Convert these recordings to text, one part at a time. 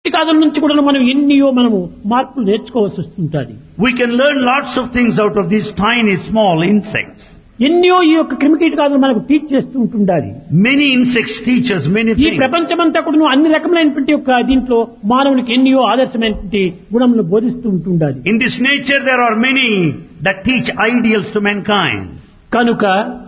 కథల నుంచి కూడా మనం ఎన్నియో మనము మార్పులు నేర్చుకోవాల్సి వస్తుంటుంది We can learn lots of things out of these tiny small insects. ఎన్నో ఈ యొక్క క్రిమికీటకాదులు మనకు టీచ్ చేస్తూ ఉంటుండాలి Many insects teach us many ఈ things. ప్రపంచమంతా కూడా అన్ని రకమైనటువంటి యొక్క దీంట్లో మానవునికి ఎన్నో ఆదర్శమైనటువంటి గుణములు బోధిస్తూ ఉంటుండాలి In this nature there are many that teach ideals to mankind. కనుక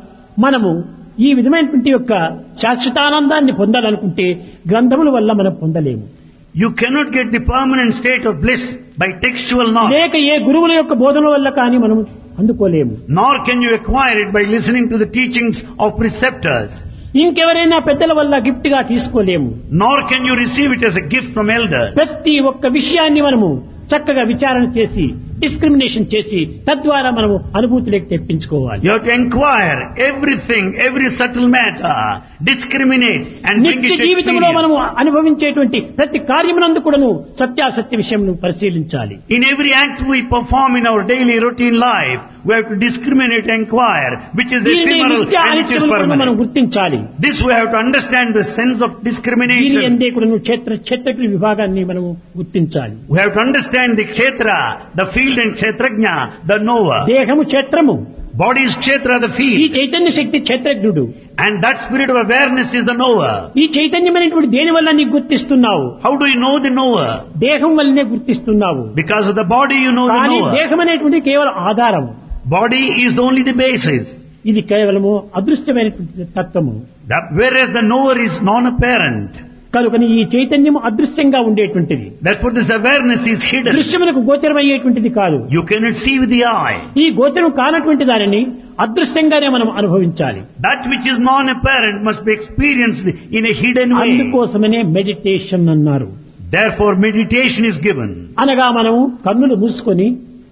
మనము ఈ విధమైనటువంటి యొక్క శాశ్వతానందాన్ని పొందాలనుకుంటే గ్రంథముల వల్ల మనం పొందలేము You cannot get the permanent state of bliss by textual knowledge. లేక ఏ గురువుల యొక్క బోధన వల్ల కానీ మనం అందుకోలేము Nor can you acquire it by listening to the teachings of preceptors. ఇంకెవరైనా పెద్దల వల్ల గిఫ్ట్ గా తీసుకోలేము Nor can you receive it as a gift from elders. ప్రతి ఒక్క విషయాన్ని మనము చక్కగా విచారణ చేసి డిస్క్రిమినేషన్ చేసి తద్వారా మనము అనుభూతిలోకి తెప్పించుకోవాలి You have to inquire everything, every subtle matter, discriminate and bring నిత్య it to జీవితంలో మనము experience. అనుభవించేటువంటి ప్రతి కార్యమునందు కూడాను సత్యాసత్య విషయం పరిశీలించాలి In every act we perform in our daily routine life, we have to discriminate, inquire, which is దీనిని ephemeral నిత్య and which is అనిత్యములను మనం permanent. గుర్తించాలి This we have to understand the sense of దీని discrimination. ఎందే కూడాను క్షేత్ర క్షేత్రజ్ఞ విభాగాన్ని మనము గుర్తించాలి We have to understand the kshetra, the field and kshetrajna, the knower. దేహము క్షేత్రము Body is kshetra, the ఈ field. చైతన్య శక్తి క్షేత్రజ్ఞుడు And that spirit of awareness is the knower. ఈ చైతన్యమైనటువంటి దేని వల్ల నీకు గుర్తిస్తున్నావు How do you know the knower? దేహం వల్లనే గుర్తిస్తున్నావు Because of the body you know the కానీ knower. దేహం అనేటువంటి కేవలం ఆధారం Body is only the basis. ఇది కేవలము అదృశ్యమైనటువంటి తత్వము That, whereas the knower is non-apparent. కనుకని ఈ చైతన్యము అదృశ్యంగా ఉండేటువంటిది Therefore this awareness is hidden. దృశ్యములకు గోచరమయ్యేటువంటిది కాదు You cannot see with the eye. ఈ గోచరం కానటువంటి దానిని అదృశ్యంగానే మనం అనుభవించాలి That which is non-apparent must be experienced in a hidden way. అందుకోసమనే మెడిటేషన్ అన్నారు Therefore meditation is given. అనగా మనము కన్నులు మూసుకొని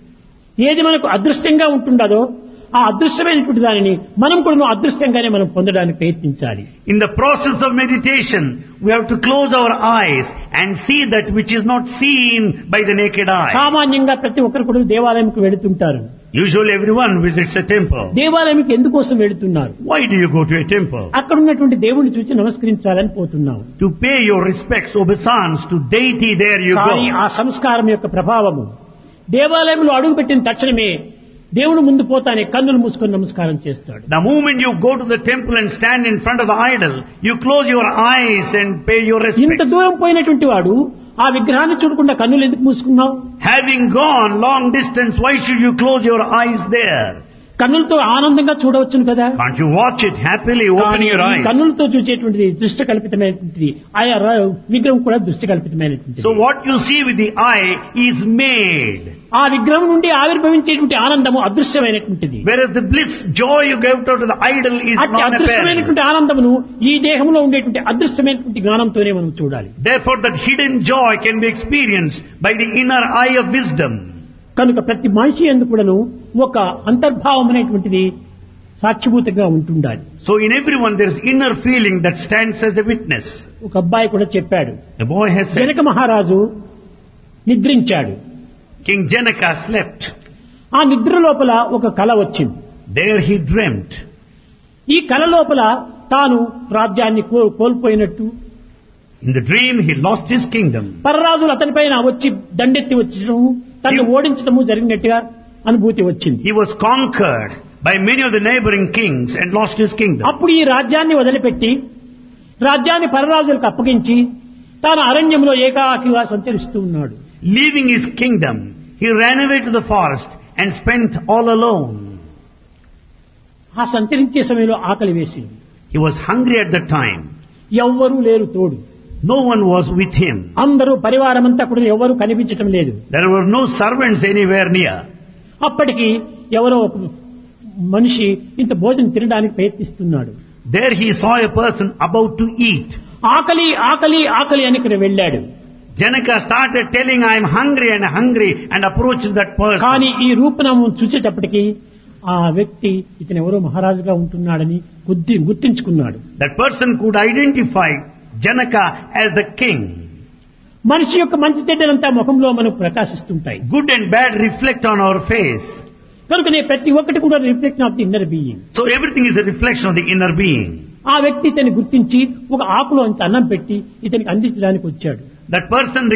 ఏది మనకు అదృశ్యంగా ఉంటుండదో ఆ అదృశ్యమైనటువంటి దానిని మనం కూడా అదృశ్యంగానే మనం పొందడానికి ప్రయత్నించాలి In the process of meditation, we have to close our eyes and see that which is not seen by the naked eye. సామాన్యంగా ప్రతి ఒక్కరు కూడా దేవాలయంకు వెళుతుంటారు Usually everyone visits a temple. దేవాలయంకి ఎందుకోసం వెళుతున్నారు Why do you go to a temple? అక్కడ ఉన్నటువంటి దేవుణ్ణి చూసి నమస్కరించాలని పోతున్నాం To pay your respects, obeisance to deity there you కానీ go. ఆ సంస్కారం యొక్క ప్రభావము దేవాలయంలో అడుగుపెట్టిన తక్షణమే దేవుడు ముందు పోతానే కన్నులు మూసుకొని నమస్కారం చేస్తాడు The moment you go to the temple and stand in front of the idol, you close your eyes and pay your ఇంత respects. దూరం పోయినటువంటి వాడు ఆ విగ్రహాన్ని చూడకుండా కన్నులు ఎందుకు మూసుకున్నావు Having gone long distance, why should you close your eyes there? కన్నులతో ఆనందంగా చూడవచ్చును కదా Can't you watch it happily, open కానీ your ఈ eyes? కన్నులతో చూసేటువంటిది దృష్టి కల్పితమైనటువంటిది ఆయా ర- విగ్రహం కూడా దృష్టి కల్పితమైనటువంటిది So what you see with the eye is made. ఆ విగ్రహం నుండి ఆవిర్భవించేటువంటి ఆనందము అదృశ్యమైనటువంటిది Whereas the bliss, joy you get out of the idol is అట్టి non-apparent. అదృశ్యమైనటువంటి ఆనందమును ఈ దేహంలో ఉండేటువంటి అదృశ్యమైనటువంటి జ్ఞానంతోనే మనం చూడాలి Therefore that hidden joy can be experienced by the inner eye of wisdom. కనుక ప్రతి మనిషి ఎందుకు కూడాను ఒక అంతర్భావం అనేటువంటిది సాక్షిభూతంగా ఉంటుండాలి So in everyone there is inner feeling that stands as a witness. ఒక అబ్బాయి కూడా చెప్పాడు The boy has said, Janaka మహారాజు నిద్రించాడు King Janaka slept. ఆ నిద్ర లోపల ఒక కళ వచ్చింది There he dreamt. ఈ కళ లోపల తాను రాజ్యాన్ని కో- కోల్పోయినట్టు In the dream he lost his kingdom. పరరాజులు అతనిపైన వచ్చి దండెత్తి వచ్చడము తను ఓడించడము జరిగినట్టుగా అనుభూతి వచ్చింది He was conquered by many of the neighboring kings and lost his kingdom. అప్పుడు ఈ రాజ్యాన్ని వదిలిపెట్టి రాజ్యాన్ని పరరాజులకు అప్పగించి తాను అరణ్యంలో ఏకాకిగా సంచరిస్తూ ఉన్నాడు Leaving his kingdom, he ran away to the forest and spent all alone. ఆ సంచరించే సమయంలో ఆకలి వేసింది He was hungry at the time. ఎవ్వరూ లేరు తోడు No one was with him. అందరూ పరివారం అంతా కూడా ఎవరు కనిపించటం లేదు There were no servants anywhere near. అప్పటికి ఎవరో ఒక మనిషి ఇంత భోజనం తినడానికి ప్రయత్నిస్తున్నాడు There he saw a person about to eat. ఆకలి ఆకలి ఆకలి అని ఇక్కడ వెళ్ళాడు Janaka started telling, I am hungry and hungry and approached that కానీ person. ఈ రూపనామం చూసేటప్పటికి ఆ వ్యక్తి ఇతను ఎవరో మహారాజుగా ఉంటున్నాడని గుర్తి గుర్తించుకున్నాడు That person could identify Janaka as the king. మనిషి యొక్క మంచి చెడ్డలంతా ముఖంలో మనకు ప్రకాశిస్తుంటాయి Good and bad reflect on our face. కనుకనే ప్రతి ఒక్కటి కూడా reflection of the inner being So everything is a reflection of the inner being. ఆ వ్యక్తి ఇతన్ని గుర్తించి ఒక ఆకులో అంత అన్నం పెట్టి ఇతనికి అందించడానికి వచ్చాడు That person